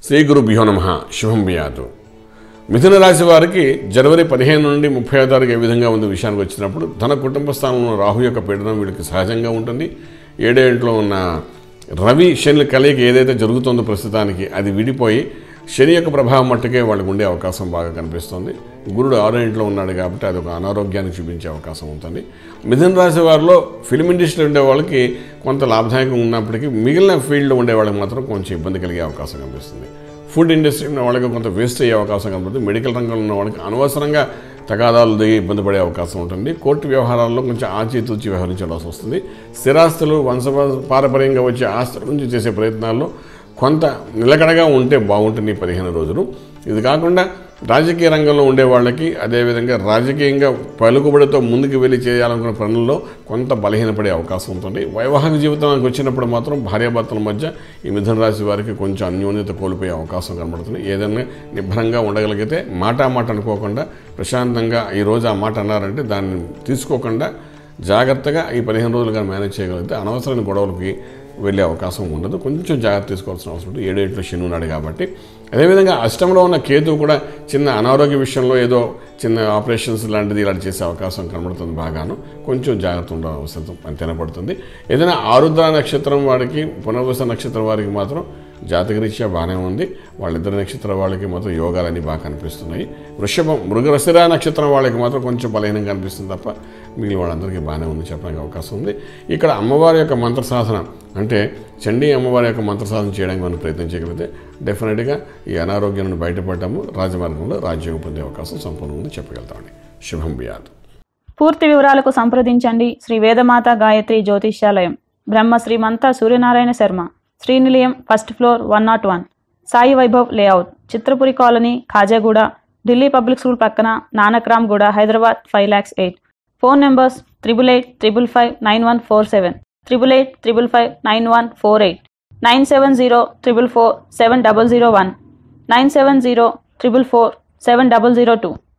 శ్రీ గురుభ్యో నమ శుభం బియాదు మిథున రాశి వారికి జనవరి పదిహేను నుండి ముప్పై తారీఖు ఏ విధంగా ఉంది విషయానికి వచ్చినప్పుడు తన కుటుంబ స్థానంలో రాహు యొక్క పీడనం వీళ్ళకి సహజంగా ఉంటుంది ఏడో ఇంట్లో ఉన్న రవి శని కలయిక ఏదైతే జరుగుతుందో ప్రస్తుతానికి అది విడిపోయి శని యొక్క ప్రభావం మట్టుకే వాళ్ళకు ఉండే అవకాశం బాగా కనిపిస్తుంది గురుడు ఆరో ఇంట్లో ఉన్నాడు కాబట్టి అది ఒక అనారోగ్యాన్ని చూపించే అవకాశం ఉంటుంది మిథున రాశి వారిలో ఫిలిం ఇండస్ట్రీ ఉండే వాళ్ళకి కొంత లాభదాయకం ఉన్నప్పటికీ మిగిలిన ఫీల్డ్లో ఉండే వాళ్ళకి మాత్రం కొంచెం ఇబ్బంది కలిగే అవకాశం కనిపిస్తుంది ఫుడ్ ఇండస్ట్రీ ఉన్న వాళ్ళకి కొంత వేస్ట్ అయ్యే అవకాశం కనబడుతుంది మెడికల్ రంగంలో ఉన్న వాళ్ళకి అనవసరంగా తగాదాలు దిగి ఇబ్బంది పడే అవకాశం ఉంటుంది కోర్టు వ్యవహారాల్లో కొంచెం ఆచితూచి వ్యవహరించాల్సి వస్తుంది స్థిరాస్తులు వంశ పారపర్యంగా వచ్చే ఆస్తుల నుంచి చేసే ప్రయత్నాల్లో కొంత నిలకడగా ఉంటే బాగుంటుంది ఈ పదిహేను రోజులు ఇది కాకుండా రాజకీయ రంగంలో ఉండే వాళ్ళకి అదేవిధంగా రాజకీయంగా పలుకుబడితో ముందుకు వెళ్ళి చేయాలనుకున్న పనుల్లో కొంత బలహీనపడే అవకాశం ఉంటుంది వైవాహిక జీవితానికి వచ్చినప్పుడు మాత్రం భార్యాభర్తల మధ్య ఈ మిథున రాశి వారికి కొంచెం అన్యోన్యత కోల్పోయే అవకాశం కనబడుతుంది ఏదైనా నిబ్బరంగా ఉండగలిగితే మాట మాట అనుకోకుండా ప్రశాంతంగా ఈరోజు ఆ మాట అన్నారంటే దాన్ని తీసుకోకుండా జాగ్రత్తగా ఈ పదిహేను రోజులు కానీ మేనేజ్ చేయగలిగితే అనవసరమైన గొడవలకి వెళ్ళే అవకాశం ఉండదు కొంచెం జాగ్రత్త తీసుకోవాల్సిన అవసరం ఉంటుంది ఏడు ఇంట్లో శని ఉన్నాడు కాబట్టి అదేవిధంగా అష్టంలో ఉన్న కేతు కూడా చిన్న అనారోగ్య విషయంలో ఏదో చిన్న ఆపరేషన్స్ లాంటిది ఇలాంటి చేసే అవకాశం కనబడుతుంది బాగాను కొంచెం జాగ్రత్త ఉండడం అవసరం అని తినపడుతుంది ఏదైనా ఆరుద్ర నక్షత్రం వాడికి పునర్వస నక్షత్రం వారికి మాత్రం జాతకరీత్యా బాగానే ఉంది వాళ్ళిద్దరు నక్షత్రం వాళ్ళకి మాత్రం యోగాలన్నీ బాగా కనిపిస్తున్నాయి వృషభం మృగరసిరా నక్షత్రం వాళ్ళకి మాత్రం కొంచెం బలహీనంగా కనిపిస్తుంది తప్ప మిగిలిన వాళ్ళందరికీ బాగానే ఉంది చెప్పడానికి అవకాశం ఉంది ఇక్కడ అమ్మవారి యొక్క మంత్ర సాధన అంటే చండీ అమ్మవారి యొక్క మంత్ర సాధన చేయడానికి మనం ప్రయత్నం చేయగలిగితే డెఫినెట్గా ఈ అనారోగ్యం నుండి బయటపడటము రాజమార్గంలో రాజ్యం పొందే అవకాశం సంపూర్ణంగా ఉంది చెప్పగలుగుతామండి శుభం బియాదు పూర్తి వివరాలకు సంప్రదించండి Shri Vedamata Gayatri Jyotishyalayam Brahma Srimantha Suryanarayana Sharma Srinilayam first floor one not one Sai Vaibhav layout Chitrapuri colony Khajaguda Delhi public school పక్కన Nanakramguda Hyderabad five lakhs eight phone numbers triple eight triple five nine one four seven triple eight triple five nine one four eight nine seven zero triple four seven double zero one nine seven zero triple four seven double zero two